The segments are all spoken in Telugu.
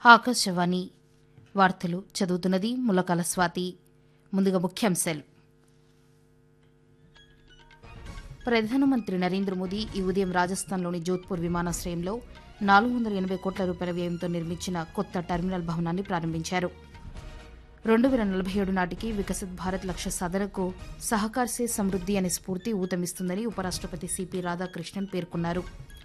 ఆకాశవాణి వార్తలు చదువుతున్నది ములకాల స్వాతి ముందుగా ముఖ్యాంశాలు ప్రధానమంత్రి నరేంద్ర మోదీ ఈ ఉదయం రాజస్థాన్లోని జోధ్పూర్ విమానాశ్రయంలో నాలుగు వందల ఎనభై కోట్ల రూపాయల వ్యయంతో నిర్మించిన కొత్త టెర్మినల్ భవనాన్ని ప్రారంభించారు రెండు వేల నలభై ఏడు నాటికి వికసిత్ భారత్ లక్ష్య సాధనకు సహకార్సే సమృద్ది అనే స్ఫూర్తి ఊతమిస్తుందని ఉపరాష్టపతి సిపి రాధాకృష్ణన్ పేర్కొన్నారు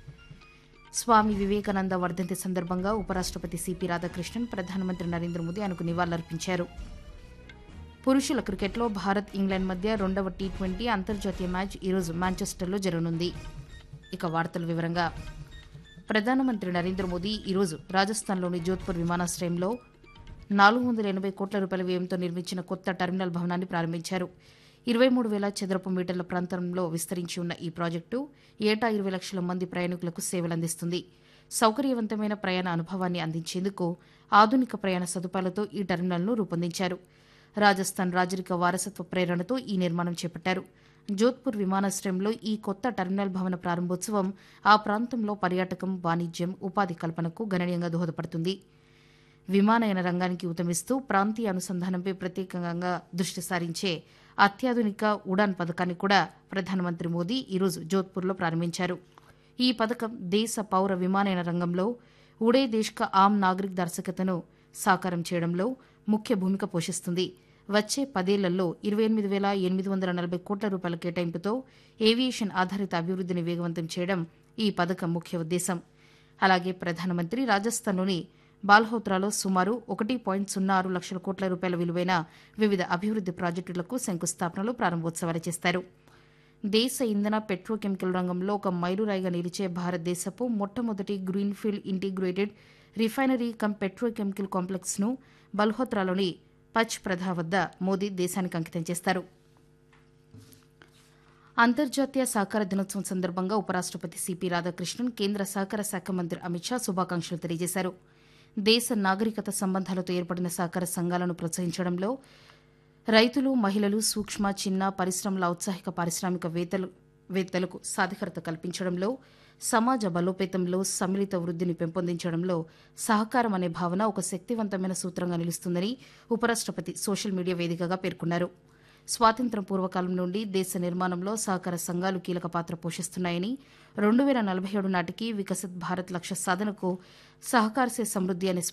స్వామి వివేకానంద వర్ధంతి సందర్భంగా ఉపరాష్టపతి సిపి రాధాకృష్ణన్ ప్రధానమంత్రి నరేంద్ర మోదీ ఆయనకు నివాళులర్పించారు పురుషుల క్రికెట్లో భారత్ ఇంగ్లాండ్ మధ్య రెండవ టీ ట్వంటీ అంతర్జాతీయ మ్యాచ్ ఈరోజు మాంచెస్టర్లో జరగనుంది ఇక వార్తల వివరంగా ప్రధానమంత్రి నరేంద్ర మోదీ ఈరోజు రాజస్థాన్లోని జోధ్పూర్ విమానాశ్రయంలో నాలుగు వందల ఎనభై కోట్ల రూపాయల వ్యయంతో నిర్మించిన కొత్త టెర్మినల్ భవనాన్ని ప్రారంభించారు ఇరవై మూడు వేల చదరపు మీటర్ల ప్రాంతంలో విస్తరించి ఉన్న ఈ ప్రాజెక్టు ఏటా ఇరవై లక్షల మంది ప్రయాణికులకు సేవలందిస్తుంది సౌకర్యవంతమైన ప్రయాణ అనుభవాన్ని అందించేందుకు ఆధునిక ప్రయాణ సదుపాయాలతో ఈ టెర్మినల్ను రూపొందించారు రాజస్థాన్ రాజరిక వారసత్వ ప్రేరణతో ఈ నిర్మాణం చేపట్టారు జోధ్పూర్ విమానాశ్రయంలో ఈ కొత్త టెర్మినల్ భవన ప్రారంభోత్సవం ఆ ప్రాంతంలో పర్యాటకం వాణిజ్యం ఉపాధి కల్పనకు గణనీయంగా దోహదపడుతుంది విమానయాన రంగానికి ఉతమిస్తూ ప్రాంతీయ అనుసంధానంపై ప్రత్యేకంగా దృష్టి సారించే అత్యాధునిక ఉడాన్ పథకాన్ని కూడా ప్రధానమంత్రి మోదీ ఈరోజు జోధ్పూర్లో ప్రారంభించారు ఈ పథకం దేశ పౌర విమానయాన రంగంలో ఉడే దేశ్ కా ఆమ్ నాగరిక్ దర్శకతను సాకారం చేయడంలో ముఖ్య భూమిక పోషిస్తుంది వచ్చే పదేళ్లలో ఇరవై ఎనిమిది వేల ఎనిమిది వందల నలభై కోట్ల రూపాయల కేటాయింపుతో ఏవియేషన్ ఆధారిత అభివృద్ధిని వేగవంతం చేయడం ఈ పథకం ముఖ్య ఉద్దేశం అలాగే ప్రధానమంత్రి రాజస్థాన్లోని బాల్హోత్రాలో సుమారు ఒకటి పాయింట్ సున్నా ఆరు లక్షల కోట్ల రూపాయల విలువైన వివిధ అభివృద్ది ప్రాజెక్టులకు శంకుస్థాపనలు ప్రారంభోత్సవాలు చేస్తారు దేశ ఇంధన పెట్రోకెమికల్ రంగంలో ఒక మైలురాయిగా నిలిచే భారతదేశపు మొట్టమొదటి greenfield integrated refinery cum petrochemical కాంప్లెక్స్ను బల్హోత్రాలోని పచ్ ప్రధా వద్ద మోదీ దేశానికి అంకితం చేస్తారు అంతర్జాతీయ సహకార దినోత్సవం సందర్భంగా ఉపరాష్టపతి సిపి రాధాకృష్ణన్ కేంద్ర సహకార శాఖ మంత్రి అమిత్ షా శుభాకాంక్షలు తెలియజేశారు దేశ నాగరికత సంబంధాలతో ఏర్పడిన సహకార సంఘాలను ప్రోత్సహించడంలో రైతులు మహిళలు సూక్ష్మ చిన్న పరిశ్రమల ఔత్సాహిక పారిశ్రామికవేత్తలు వేత్తలకు సాధికారత కల్పించడంలో సమాజ బలోపేతంలో సమ్మిళిత వృద్ధిని పెంపొందించడంలో సహకారం అనే భావన ఒక శక్తివంతమైన సూత్రంగా నిలుస్తుందని ఉపరాష్టపతి సోషల్ మీడియా వేదికగా పేర్కొన్నారు స్వాతంత్ర్యం పూర్వకాలం నుండి దేశ నిర్మాణంలో సహకార సంఘాలు కీలక పాత్ర పోషిస్తున్నాయని రెండు వేల నలభై ఏడు నాటికి వికసిత్ భారత్ లక్ష్య సాధనకు సహకారసే సమృద్ది అనే